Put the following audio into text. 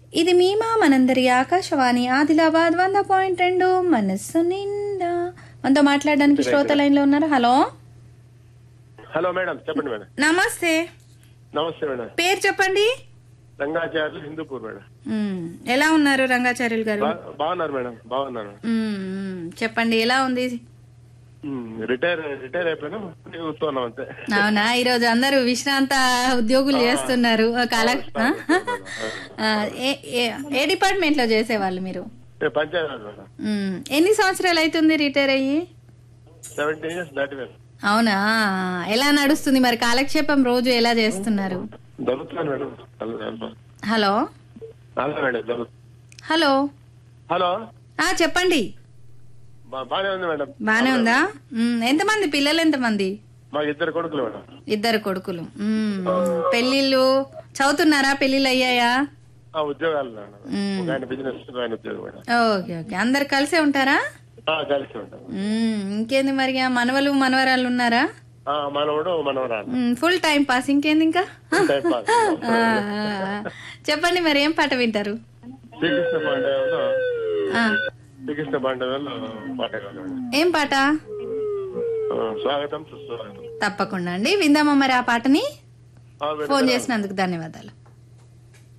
ఇది మీమా మనందరి ఆకాశవాణి ఆదిలాబాద్ వంద పాయింట్ రెండు మనస్సు నిండా మనతో మాట్లాడడానికి శ్రోత లైన్ లో ఉన్నారు హలో హలో మేడం చెప్పండి మేడం నమస్తే నమస్తే మేడం పేరు చెప్పండి రంగాచార్యులు హిందూపూర్ మేడం మ్, ఎలా ఉన్నారు రంగాచార్యులు గారు బా- బాగున్నారు మేడం బాగున్నారు మ్, మ్, చెప్పండి ఎలా ఉంది మ్, రిటైర్ రిటైర్ అయిపోయినా కూర్చున్నాం అంతే అవునా ఈరోజు అందరూ విశ్రాంత ఉద్యోగులు చేస్తున్నారు కాల ఆ? ఆ, ఏ- ఏ- ఏ డిపార్ట్మెంట్ లో చేసేవాళ్ళు మీరు నేను పంచాయతీ మేడం మ్, ఎన్ని సంవత్సరాలు అవుతుంది రిటైర్ అయ్యి సెవెంటీన్ ఇయర్స్ దాటిపోయాను అవునా ఎలా నడుస్తుంది మరి కాలక్షేపం రోజు ఎలా చేస్తున్నారు దొరుకుతున్నాను మేడం హలో అలా మేడం దొరుకు హలో హలో ఆ చెప్పండి బా- బాగానే ఉంది మేడం బానే ఉందా మ్, ఎంతమంది పిల్లలు ఎంతమంది మాకు ఇద్దరు కొడుకులు మేడం ఇద్దరు కొడుకులు మ్, పెళ్ళిళ్ళు చదువుతున్నారా పెళ్ళిళ్ళు అయ్యాయా ఆ ఉద్యోగాలు మేడం మ్. ఒక ఆయన బిజినెస్ ఆయన ఉద్యోగం మేడం ఓకే ఓకే అందరు కలిసే ఉంటారా ఆ, కలిసి ఉంటాం మ్, ఇంకేంది మరి ఆ మనవలు మనవరాళ్ళు ఉన్నారా ఆ, మనవడు మనవరాలు మ్, ఫుల్ టైం పాస్ ఇంకేంది ఇంకా టైం పాస్ ఆ, ఆ. చెప్పండి మరి ఏం పాట వింటారు శ్రీకృష్ణ పాండవంలో ఆ, శ్రీకృష్ణ పాండవంలో పాట కాదు మేడం ఏం పాట ఆ, స్వాగతం సుస్వాగతం తప్పకుండా అండి విందామా మరి ఆ పాటని ఆ, మేడం. ఫోన్ చేసినందుకు ధన్యవాదాలు